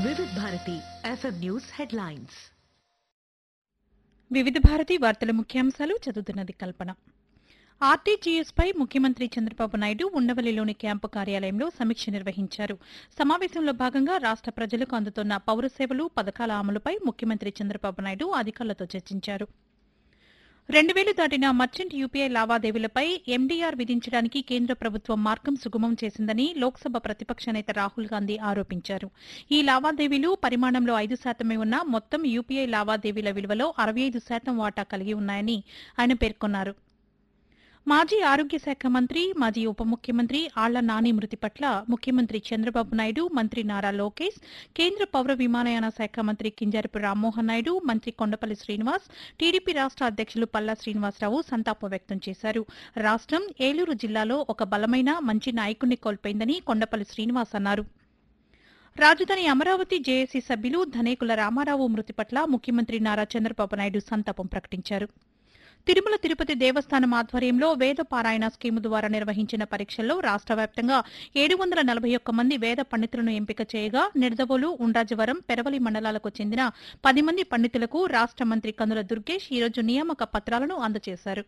వివిధ Bharati FM news headlines వివిధ భారతి వార్తల ముఖ్యాంశాలు చదువుతున్నది కల్పన ఆర్టీజీఎస్ పై ముఖ్యమంత్రి చంద్రబాబు నాయుడు ఉండవల్లిలోని క్యాంపు కార్యాలయంలో సమీక్ష నిర్వహించారు సమావేశంలో భాగంగా రాష్ట ప్రజలకు అందుతున్న పౌర సేవలు పథకాల అమలుపై ముఖ్యమంత్రి చంద్రబాబు నాయుడు అధికారులతో చర్చించారు రెండు వేలు దాటిన మర్చెంట్ యూపీఐ లావాదేవీలపై ఎండీఆర్ విధించడానికి కేంద్ర ప్రభుత్వం మార్గం సుగమం చేసిందని లోక్సభ ప్రతిపక్ష నేత రాహుల్ గాంధీ ఆరోపించారు ఈ లావాదేవీలు పరిమాణంలో ఐదు శాతమే ఉన్న మొత్తం యూపీఐ లావాదేవీల విలువలో అరవై ఐదు శాతం వాటా కలిగి ఉన్నాయని ఆయన పేర్కొన్నారు మాజీ ఆరోగ్య శాఖ మంత్రి మాజీ ఉప ముఖ్యమంత్రి ఆళ్ల నాని మృతి పట్ల ముఖ్యమంత్రి చంద్రబాబు నాయుడు మంత్రి నారా లోకేష్ కేంద్ర పౌర విమానయాన శాఖ మంత్రి కింజరపు రామ్మోహన్ నాయుడు మంత్రి కొండపల్లి శ్రీనివాస్ టీడీపీ రాష్ట అధ్యక్షులు పల్లా శ్రీనివాసరావు సంతాపం వ్యక్తం చేశారు రాష్ట్రం ఏలూరు జిల్లాలో ఒక బలమైన మంచి నాయకుణ్ణి కోల్పోయిందని కొండపల్లి శ్రీనివాస్ అన్నారు రాజధాని అమరావతి జేఏసీ సభ్యులు ధనేకుల రామారావు మృతి పట్ల ముఖ్యమంత్రి నారా చంద్రబాబు నాయుడు సంతాపం ప్రకటించారు తిరుమల తిరుపతి దేవస్థానం ఆధ్వర్యంలో వేద పారాయణ స్కీము ద్వారా నిర్వహించిన పరీక్షల్లో రాష్ట్ర వ్యాప్తంగా ఏడు వందల నలభై ఒక్క మంది వేద పండితులను ఎంపిక చేయగా నిడదవోలు ఉండ్రాజవరం పెరవలి మండలాలకు చెందిన పది మంది పండితులకు రాష్ట్ర మంత్రి కందుల దుర్గేష్ ఈరోజు నియామక పత్రాలను అందజేశారు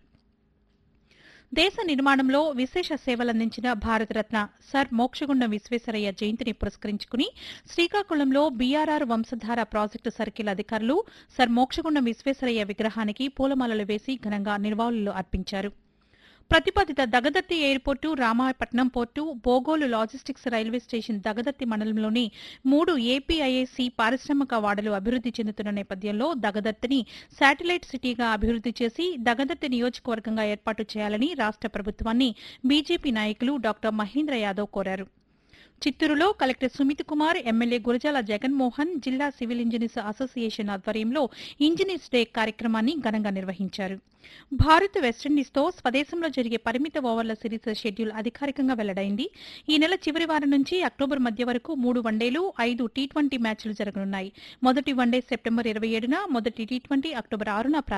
దేశ నిర్మాణంలో విశేష సేవలందించిన భారతరత్న సర్ మోక్షగుండం విశ్వేశ్వరయ్య జయంతిని పురస్కరించుకుని శ్రీకాకుళంలో బీఆర్ఆర్ వంశధార ప్రాజెక్టు సర్కిల్ అధికారులు సర్ మోక్షగుండం విశ్వేశ్వరయ్య విగ్రహానికి పూలమాలలు వేసి ఘనంగా నివాళులు అర్పించారు ప్రతిపాదిత Dagadarthi airport Ramayapatnam port Bogolu logistics railway station Dagadarthi మండలంలోని మూడు ఏపీఐఏసీ పారిశ్రామిక వాడలు అభివృద్ది చెందుతున్న నేపథ్యంలో దగదత్తిని శాటిలైట్ సిటీగా అభివృద్ది చేసి దగదత్తి నియోజకవర్గంగా ఏర్పాటు చేయాలని రాష్ట ప్రభుత్వాన్ని బీజేపీ నాయకులు డాక్టర్ మహేంద్ర యాదవ్ కోరారు చిత్తూరులో కలెక్టర్ సుమిత్ కుమార్ ఎమ్మెల్యే గురజాల జగన్మోహన్ జిల్లా సివిల్ ఇంజనీర్స్ అసోసియేషన్ ఆధ్వర్యంలో ఇంజనీర్స్ డే కార్యక్రమాన్ని ఘనంగా నిర్వహించారు భారత్ వెస్టిండీస్తో స్వదేశంలో జరిగే పరిమిత ఓవర్ల సిరీస్ షెడ్యూల్ అధికారికంగా వెల్లడైంది ఈ నెల చివరి వారం నుంచి అక్టోబర్ మధ్య వరకు మూడు వన్డేలు ఐదు టీ ట్వంటీ మ్యాచ్లు జరగనున్నాయి మొదటి వన్డే సెప్టెంబర్ ఇరవై ఏడున మొదటి టీ ట్వంటీ అక్టోబర్ ఆరున